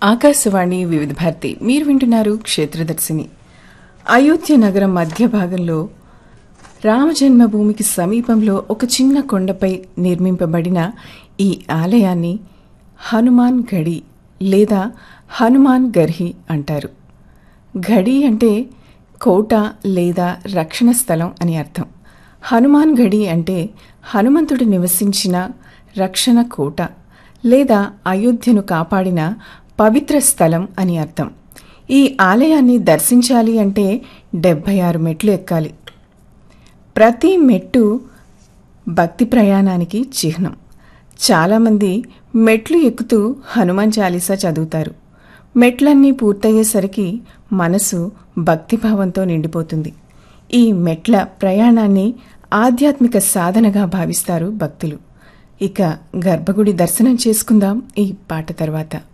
ఆకాశవాణి వివిధ భారతి మీరు వింటున్నారు క్షేత్రదర్శిని అయోధ్య నగరం మధ్య భాగంలో రామజన్మభూమికి సమీపంలో ఒక చిన్న కొండపై నిర్మింపబడిన ఈ ఆలయాన్ని హనుమాన్ గడి లేదా హనుమాన్ గర్హి అంటారు గడి అంటే కోట లేదా రక్షణ స్థలం అని అర్థం హనుమాన్ గడి అంటే హనుమంతుడు నివసించిన రక్షణ కోట లేదా అయోధ్యను కాపాడిన పవిత్ర స్థలం అని అర్థం ఈ ఆలయాన్ని దర్శించాలి అంటే డెబ్భై ఆరు మెట్లు ఎక్కాలి ప్రతి మెట్టు భక్తి ప్రయాణానికి చిహ్నం చాలామంది మెట్లు ఎక్కుతూ హనుమాన్ చాలీసా చదువుతారు మెట్లన్నీ పూర్తయ్యేసరికి మనసు భక్తిభావంతో నిండిపోతుంది ఈ మెట్ల ప్రయాణాన్ని ఆధ్యాత్మిక సాధనగా భావిస్తారు భక్తులు ఇక గర్భగుడి దర్శనం చేసుకుందాం ఈ పాట తర్వాత